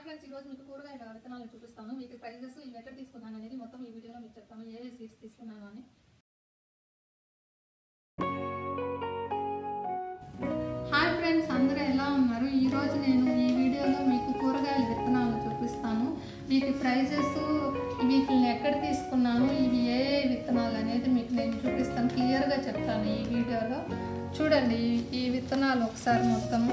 Friends ఈ రోజు మీకు కూరగాయల విత్తనాలు చూపిస్తాను మీకు ప్రైజెస్ ఇవి ఎక్కడ తీసుకున్నాను అనేది మొత్తం ఈ వీడియోలో మీకు చెప్తాను ఏ ఏ సీడ్స్ తీసుకున్నాను అని హాయ్ ఫ్రెండ్స్ అందరూ ఎలా ఉన్నారు ఈ రోజు నేను ఈ వీడియోలో మీకు కూరగాయల విత్తనాలు చూపిస్తాను వీటి ప్రైజెస్ వీటిని ఎక్కడ తీసుకున్నాను ఇవి ఏ ఏ విత్తనాలు అనేది మీకు నేను చూపిస్తాను క్లియర్గా చెప్తాను ఈ వీడియోలో చూడండి ఈ- ఈ విత్తనాలు ఒకసారి మొత్తము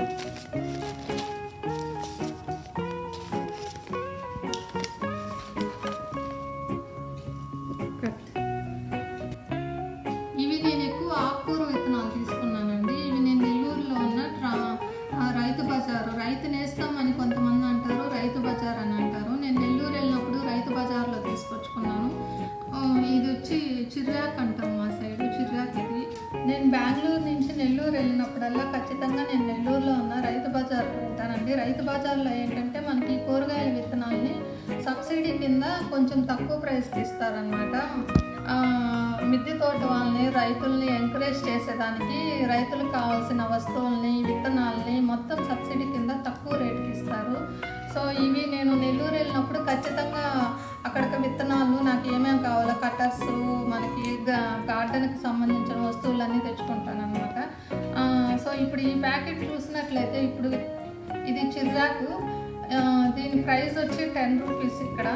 ఇవి నేను ఎక్కువ ఆకుకూర విత్తనాలు తీసుకున్నానండి ఇవి నేను నెల్లూరులో ఉన్న ట్రా- ఆ రైతు బజారు రైతు నేస్తామని కొంతమంది అంటారు రైతు బజార్ అని అంటారు నేను నెల్లూరు వెళ్ళినప్పుడు రైతు బజార్లో తీసుకొచ్చుకున్నాను ఆ, ఇది వచ్చి చిర్రాక్ అంటాం మా సైడ్ చిర్రాక్ ఇది నేను బెంగళూరు నుంచి నెల్లూరు వెళ్ళినప్పుడల్లా ఖచ్చితంగా నేను నెల్లూరులో ఉన్న రైతు బజార్లో వెళ్తానండి రైతు బజార్లో ఏంటంటే మనకి కూరగాయల విత్తనాల్ని సబ్సిడీ కింద కొంచెం తక్కువ ప్రైస్కి ఇస్తారనమాట మిద్దె తోట వాళ్ళని రైతుల్ని ఎంకరేజ్ చేసేదానికి రైతులకు కావాల్సిన వస్తువుల్ని విత్తనాల్ని మొత్తం సబ్సిడీ కింద తక్కువ రేటుకి ఇస్తారు సో ఇవి నేను నెల్లూరు వెళ్ళినప్పుడు ఖచ్చితంగా అక్కడికి విత్తనాలు నాకు ఏమేమి కావాలో కటర్స్ మనకి గా- గార్డెన్కి సంబంధించిన వస్తువులన్నీ తెచ్చుకుంటాను అనమాట సో ఇప్పుడు ఈ ప్యాకెట్ చూసినట్లయితే ఇప్పుడు ఇది చిర్రాకు ఆ, దీని ప్రైస్ వచ్చి టెన్ రూపీస్ ఇక్కడ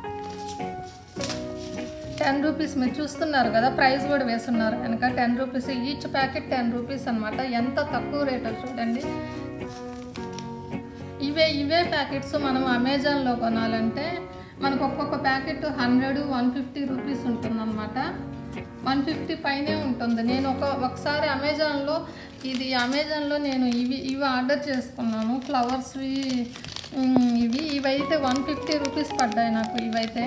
టెన్ రూపీస్ మీరు చూస్తున్నారు కదా ప్రైస్ కూడా వేస్తున్నారు కనుక ten rupees each packet ten rupees అనమాట ఎంత తక్కువ రేట్ చూడండి ఇవే ఇవే ప్యాకెట్స్ మనం అమెజాన్లో కొనాలంటే మనకు ఒక్కొక్క packet hundred one fifty rupees ఉంటుందన్నమాట వన్ ఫిఫ్టీ పైనే ఉంటుంది నేను ఒక ఒకసారి అమెజాన్లో ఇది అమెజాన్లో నేను ఇవి ఇవి ఆర్డర్ చేసుకున్నాను ఫ్లవర్స్వి ఉమ్, ఇవి ఇవైతే వన్ ఫిఫ్టీ రూపీస్ పడ్డాయి నాకు ఇవైతే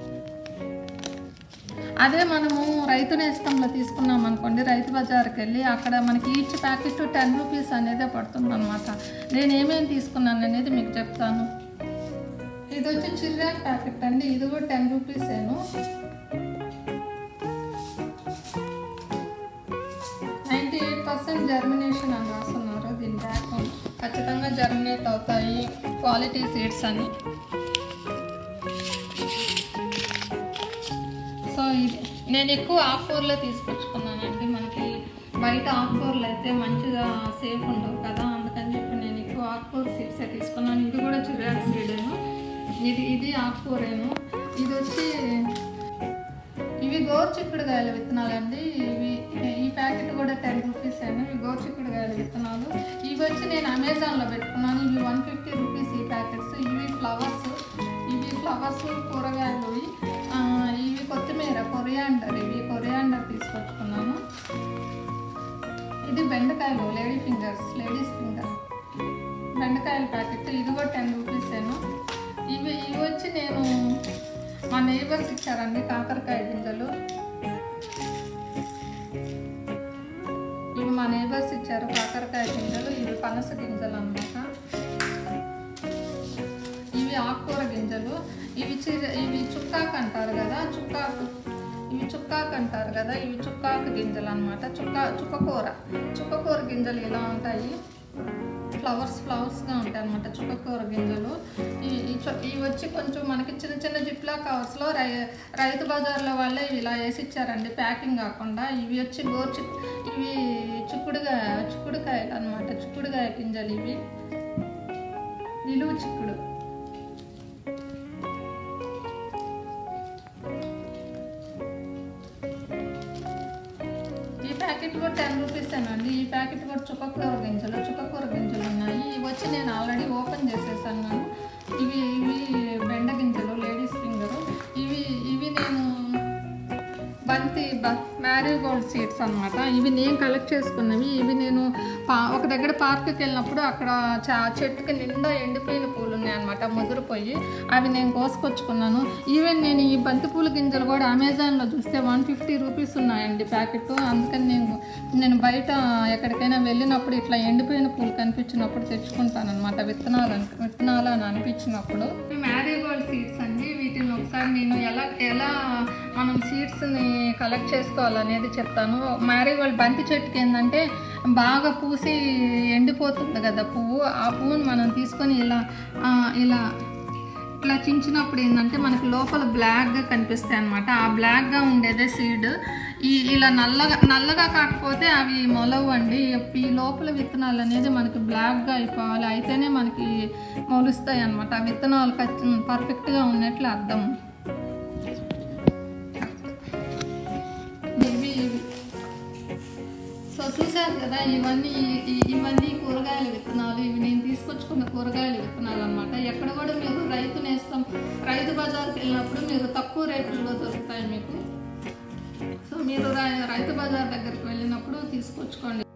అదే మనము రైతు నేస్తంలో తీసుకున్నాం అనుకోండి రైతు బజార్కి వెళ్ళి అక్కడ మనకి ఈచ్ ప్యాకెట్ టెన్ రూపీస్ అనేదే పడుతుంది అనమాట నేను ఏమేమి తీసుకున్నాను అనేది మీకు చెప్తాను ఇది వచ్చి చిర్రాక్ ప్యాకెట్ అండి ఇది కూడా టెన్ రూపీసేను నైంటీ ఎయిట్ పర్సెంట్ జర్మినేషన్ అని రాస్తున్నారు దీని బ్యాక్ ఖచ్చితంగా జర్మినేట్ అవుతాయి క్వాలిటీ సీడ్స్ అని సో ఇది నేను ఎక్కువ ఆకుకూరలే తీసుకొచ్చుకున్నానండి మనకి బయట ఆకుకూరలు అయితే మంచిగా సేఫ్ ఉండవు కదా అందుకని చెప్పి నేను ఎక్కువ ఆకుకూర సీడ్సే తీసుకున్నాను ఇది కూడా చిరాకు సీడేను ఇది ఇది ఆకుకూరేను ఇది వచ్చి ఇవి గోరుచిక్కుడుకాయల విత్తనాలండి ఇవి ఈ ప్యాకెట్ కూడా టెన్ రూపీస్ అయినా ఇవి గోరుచిక్కుడుకాయల విత్తనాలు ఇవి వచ్చి నేను అమెజాన్లో పెట్టుకున్నాను ఇవి వన్ ఫిఫ్టీ రూపీస్ ఈ ప్యాకెట్స్ ఇవి ఫ్లవర్స్ ఇవి ఫ్లవర్స్ కూరగాయలు ఇవి. ఆ, ఇవి కొత్తిమీర కొరియాండర్ ఇవి కొరియాండర్ తీసుకొచ్చుకున్నాను ఇది బెండకాయలు లేడీ ఫింగర్స్ లేడీస్ ఫింగర్ బెండకాయల ప్యాకెట్ ఇది కూడా టెన్ రూపీసేను ఇవి ఇవి వచ్చి నేను మా నైబర్స్ ఇచ్చారండి కాకరకాయ గింజలు ఇవి మా నైబర్స్ ఇచ్చారు కాకరకాయ గింజలు ఇవి పనస గింజలు అన్నమాట ఇవి ఆకుకూర గింజలు ఇవి చిర ఇవి చుక్కాకు అంటారు కదా చుక్కాకు ఇవి చుక్కాకు అంటారు కదా ఇవి చుక్కాకు గింజలు అనమాట చుక్కా చుక్కకూర చుక్కకూర గింజలు ఇలా ఉంటాయి ఫ్లవర్స్ ఫ్లవర్స్గా ఉంటాయి అనమాట చుక్కకూర గింజలు ఈ ఈ చు- ఇవి వచ్చి కొంచెం మనకి చిన్న చిన్న జిప్లా కవర్స్లో రై రైతు బజార్లో వాళ్ళే ఇవి ఇలా వేసి ఇచ్చారండి ప్యాకింగ్ కాకుండా ఇవి వచ్చి గోర్చి ఇవి చిక్కుడుకాయ చిక్కుడుకాయలు అనమాట చిక్కుడుకాయ గింజలు ఇవి నిలువు చిక్కుడు ఈ ప్యాకెట్ కూడా టెన్ రూపీస్ అండి ఈ ప్యాకెట్ కూడా చుక్కకూర గింజలు చుక్కకూర గింజలు ఉన్నాయి ఇవి వచ్చి నేను ఆల్రెడీ ఓపెన్ చేసేసాను నేను ఇవి ఇవి బెండ గింజలు లేడీస్ ఫింగర్ ఇవి ఇవి నేను బంతి మ్యారీగోల్డ్ సీడ్స్ అన్నమాట ఇవి నేను కలెక్ట్ చేసుకున్నవి ఇవి నేను పా ఒక దగ్గర పార్క్కి వెళ్ళినప్పుడు అక్కడ చా చెట్టుకి నిండా ఎండిపోయిన పూలు ఉన్నాయన్నమాట ముదిరిపోయి అవి నేను కోసుకొచ్చుకున్నాను ఈవెన్ నేను ఈ బంతి పూల గింజలు కూడా అమెజాన్లో చూస్తే వన్ ఫిఫ్టీ రూపీస్ ఉన్నాయండి ప్యాకెట్ అందుకని నేను నేను బయట ఎక్కడికైనా వెళ్ళినప్పుడు ఇట్లా ఎండిపోయిన పూలు కనిపించినప్పుడు తెచ్చుకుంటాను అనమాట విత్తనాలు అని- విత్తనాలు అని అనిపించినప్పుడు మ్యారీగోల్డ్ సీడ్స్ అండి వీటిని ఒకసారి నేను ఎలా ఎలా మనం సీడ్స్ని కలెక్ట్ చేసుకోవాలనేది చెప్తాను మ్యారీగోల్డ్ బంతి చెట్టుకి ఏంటంటే బాగా పూసి ఎండిపోతుంది కదా పువ్వు ఆ పువ్వుని మనం తీసుకొని ఇలా ఆ, ఇలా ఇట్లా చించినప్పుడు ఏంటంటే మనకి లోపల బ్లాక్గా కనిపిస్తాయి అనమాట ఆ బ్లాక్గా ఉండేదే సీడ్ ఈ ఇలా నల్లగా నల్లగా కాకపోతే అవి మొలవండి ఈ లోపల విత్తనాలు అనేది మనకి బ్లాక్గా అయిపోవాలి అయితేనే మనకి మొలుస్తాయి అనమాట ఆ విత్తనాలు ఖచ్చి పర్ఫెక్ట్గా ఉన్నట్లు అర్థం ఇవి ఇవి సో చూశారు కదా ఇవన్నీ ఈ- ఇవన్నీ కూరగాయల విత్తనాలు ఇవి నేను తీసుకొచ్చుకున్న కూరగాయల విత్తనాలు అనమాట ఎక్కడ కూడా మీరు రైతు నేస్తాం రైతు బజార్కి వెళ్ళినప్పుడు మీరు తక్కువ రేట్లలో దొరుకుతాయి మీకు సో మీరు రై- రైతు బజార్ దగ్గరికి వెళ్ళినప్పుడు తీసుకొచ్చుకోండి